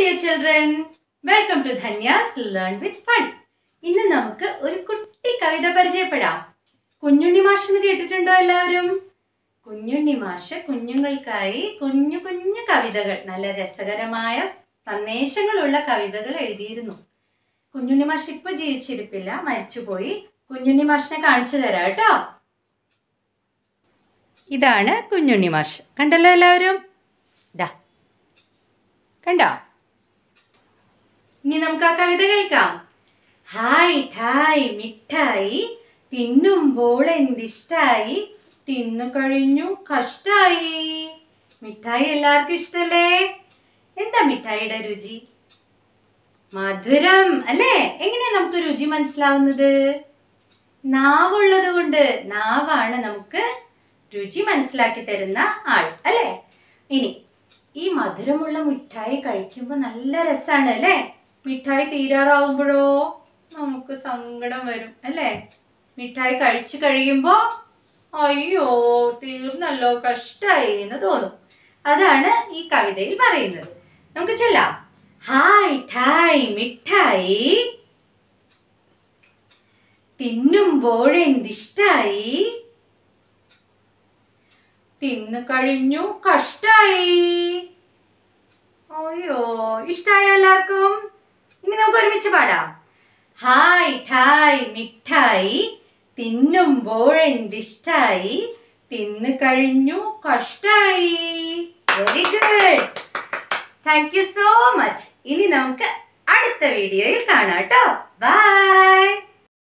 dear children welcome to Dhanya's learn with fun ഇന്ന് നമുക്ക് ഒരു കുട്ടി കവിത പരിചയപ്പെടാം കുഞ്ഞുണ്ണി മാഷ് എന്ന് കേട്ടിട്ടുണ്ടോ എല്ലാവരും കുഞ്ഞുണ്ണി മാഷ് കുഞ്ഞുങ്ങൾക്കായി കുഞ്ഞു കുഞ്ഞു കവിതകൾ നല്ല രസകരമായ സന്ദേശങ്ങളുള്ള കവിതകൾ എഴുതിയിരുന്നു കുഞ്ഞുണ്ണി മാഷ് ഇപ്പൊ ജീവിച്ചിരിപ്പില്ല മരിച്ചുപോയി കുഞ്ഞുണ്ണി മാഷിനെ കാണിച്ചു തരാം കേട്ടോ ഇതാണ് കുഞ്ഞുണ്ണി മാഷ് കണ്ടല്ലോ എല്ലാവരും ഇതാ കണ്ടോ ഇനി നമുക്ക് ആ കവിത കേൾക്കാം ഹായ് ഠായ് മിഠായി തിന്നുമ്പോൾ എന്തിഷ്ടായി തിന്നു കഴിഞ്ഞു കഷ്ടായി മിഠായി എല്ലാവർക്കും ഇഷ്ടല്ലേ എന്താ മിഠായിയുടെ രുചി മധുരം അല്ലേ എങ്ങനെയാ നമുക്ക് രുചി മനസ്സിലാവുന്നത് നാവുള്ളത് കൊണ്ട് നാവാണ് നമുക്ക് രുചി മനസ്സിലാക്കി തരുന്ന ആൾ അല്ലേ ഇനി ഈ മധുരമുള്ള മിഠായി കഴിക്കുമ്പോൾ നല്ല രസമാണ് അല്ലേ മിഠായി തീരാറാവുമ്പോഴോ നമുക്ക് സങ്കടം വരും അല്ലേ മിഠായി കഴിച്ചു കഴിയുമ്പോൾ അയ്യോ തീർന്നല്ലോ കഷ്ടായി എന്ന് തോന്നും അതാണ് ഈ കവിതയിൽ പറയുന്നത് നമുക്ക് ചൊല്ലാം ഹായ് ഠായ് മിഠായി തിന്നുമ്പോഴെന്തിഷ്ടായി തിന്നു കഴിഞ്ഞു കഷ്ടായി അയ്യോ ഇഷ്ടായ എല്ലാവർക്കും ഇനി നമുക്ക് ഒരുമിച്ച് പാടാം ഹായ് ഠായ് മിഠായി തിന്നുമ്പോഴെന്തിഷ്ടായി തിന്നു കഴിഞ്ഞു കഷ്ടായി very good thank you so much ഇനി നമുക്ക് അടുത്ത വീഡിയോയിൽ കാണാം കേട്ടോ ബൈ